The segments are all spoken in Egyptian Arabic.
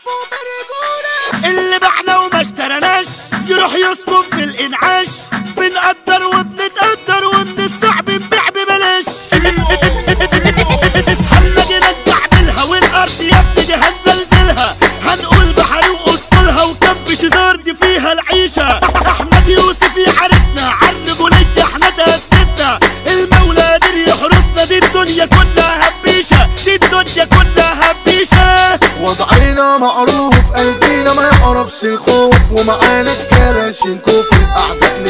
اللي بعنا وما اشترناش يروح يسكن في الانعاش بنقدر وبنتقدر ومن الصعب نبيع ببلاش اما جينا نكعبلها والارض يا ابني دي هنزلزلها هنقول بحري واسطولها وكب شزار دي فيها العيشة احمد يوسف يا عرسنا عالرجولية احنا تأسسنا المولى قادر يحرسنا دي الدنيا كلها هبيشة دي الدنيا كلها هبيشة وضعنا معروف قلبينا ما يعرفش الخوف ومعانا الكلاشينكوف الاعداء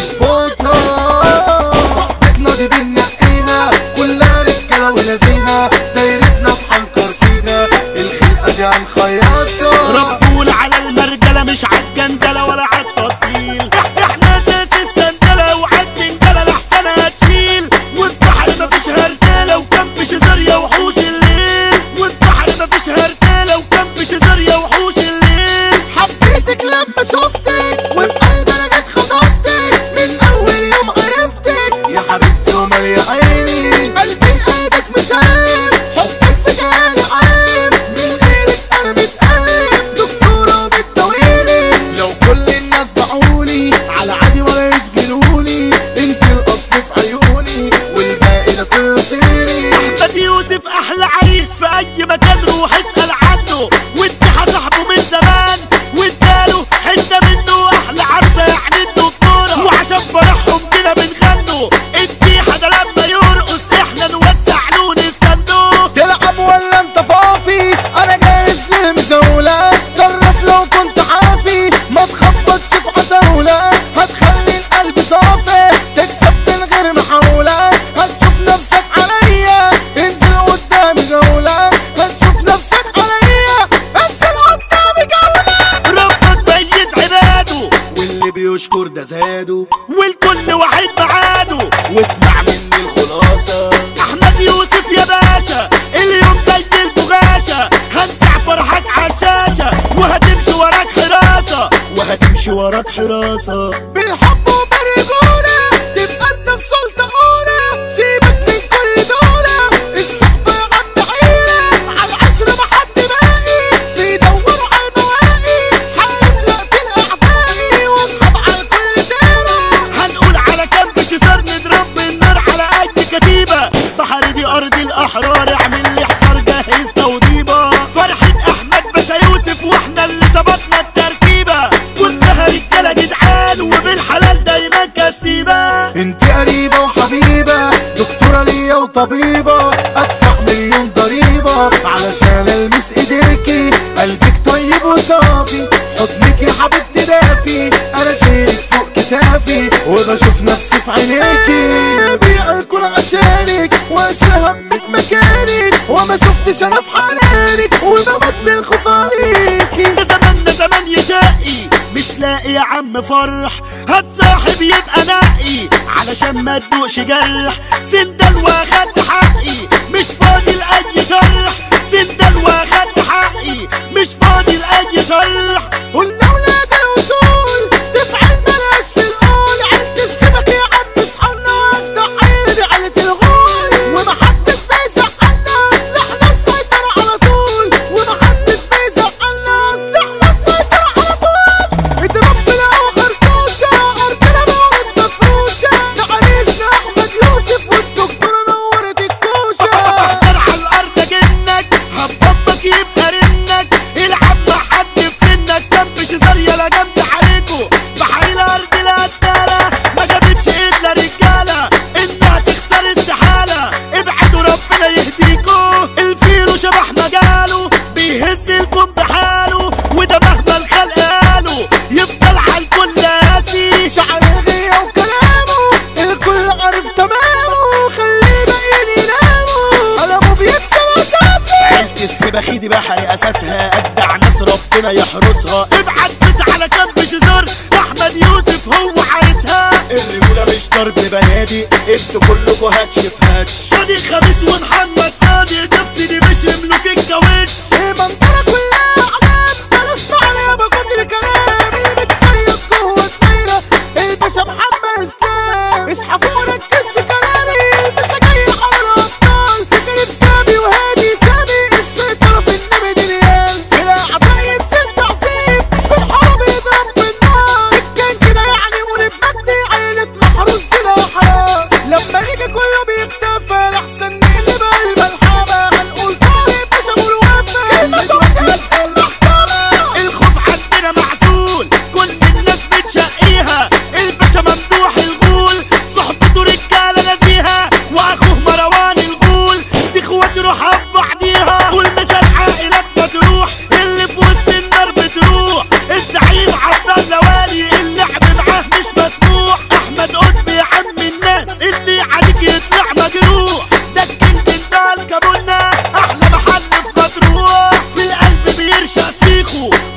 نظبطها صاحبتنا دي بنقيها كلها رجاله ولازينها دايرتنا بحنكر فينا الخلقه دي هنخيطها ربول على المرجلة مش عالجندلة ولا عالتطبيل احنا اساس السندلة وعالجندلة لحسن هتشيل والبحر مفيش هرتالة وكم شزاريا وحوش الليل والبحر مفيش هرتالة وكم شزاريا وحوش الليل حبيتك لما شفتك وبقلبي انا جيت خطفتك من اول يوم عرفتك يا حبيبتي ومالية عيني قلبي لقلبك مسلم حبك في جالي عام من غيرك انا متألم دكتورة بتداويني لو كل الناس باعوني على عادي ولا يسجنوني انت الاصل في عيوني والباقي ده كله صيني احمد يوسف احلى عريس في اي مكان روح اسأل عنه واديها صاحبه من زمان واداله حتة منه احلى عروسة يعني الدكتورة وعشان فرحهم كده بنغنوا اديها ده لما يرقص احنا نوسع له نستنوه تلعب ولا انت فافي انا جاهز للمزاولة جرب لو كنت عافي ما تخبطش في عتاولة هتخلي القلب صافي تكسب من غير محاولة هتشوف نفسك عليا انزل قدامي جولة هتشوف نفسك عليا انزل قدامي جولة ربنا تميز عباده واللي بيشكر ده زاده والكل واحد معاده واسمع مني الخلاصة احمد يوسف يا باشا اليوم زي البغاشة هنزع فرحك عالشاشة وهتمشي وراك حراسة وهتمشي وراك حراسة بالحب وبالرجولة تبقى انت في سلطة أولى سيبك من كل دولة الصحبة يا عم عيلة على العشرة ما حد باقي بيدوروا على البواقي حالف لقتل أعدائي واصحاب على كل دايرة هنقول على كم شزار نضرب النار على اي كتيبة بحر دي ارض الاحرار اعمل لي حصار جاهز توضيبة فرحة احمد باشا يوسف واحنا اللي ظبطنا التركيبة كلها رجالة جدعان وبالحلال دايما كسيبة انت قريبة وحبيبة دكتورة ليا وطبيبة ادفع مليون ضريبة علشان المس ايديكي قلبك طيب وصافي حضنك يا حبيبتي دافي انا شايلك فوق كتافي وبشوف نفسي في عينيكي بيع الكل عشانك واشيل همك مكانك وما شفتش انا في حنانك وبموت من الخوف عليكي ده زمان ده زمان يا شقي مش لاقي يا عم فرح هتصاحب يبقى نقي علشان ما تدوقش جرح سندل واخدت حقي مش فاضي لأي شرح سندل واخدت حقي مش فاضي لأي شرح قلنا ولاد الوصول تفعل بلاش تقول عند السمك يا عم اصحابنا ده عيلة دي عيلة الغول ومحدش بيزعلنا سلاحنا السيطرة على طول ومحدش بيزعلنا سلاحنا السيطرة على طول اضرب في الهوا خرطوشة ارضنا موت مفروشة ده عريسنا احمد يوسف والدكتورة نورت الكوشة اختار على الارض جنك هبطك يبقى رنك العب مع حد في سنك جنب شزاريا لا جنب عليكو بحري الارض لا قدالة ما جابتش الا رجالة انها تخسر استحالة ابعدوا ربنا يهديكو الفيلو شبح مجاله بيهز الكون بحاله وده مهما الخلق قاله يفضل على الكل قاسي شعر الغية وكلامه الكل عارف تمامه خليه باقيين يناموا قلمه بيكسب اساسي عيلة السباخي دي بحري اساسها ادع ناس ربنا يحرسها ابعت بس على جنب شزار احمد يوسف هو عارسها الرجولة مش ضرب بنادي انتوا كلكوا هاتش في هاتش صادق خميس ومحمد صادق نفسي دي مش ملوك الكاوتش المنطقة كلها اعلام انا اسمع يا بقدر كلام اللي بتسيط قوة طايرة الباشا محمد اسلام اصحى فوق ركز في كلامي الباشا جاي على الابطال فكرة سامي وهادي سامي السيطرة في النبي دي ريال في الاعداء يتسد دماغه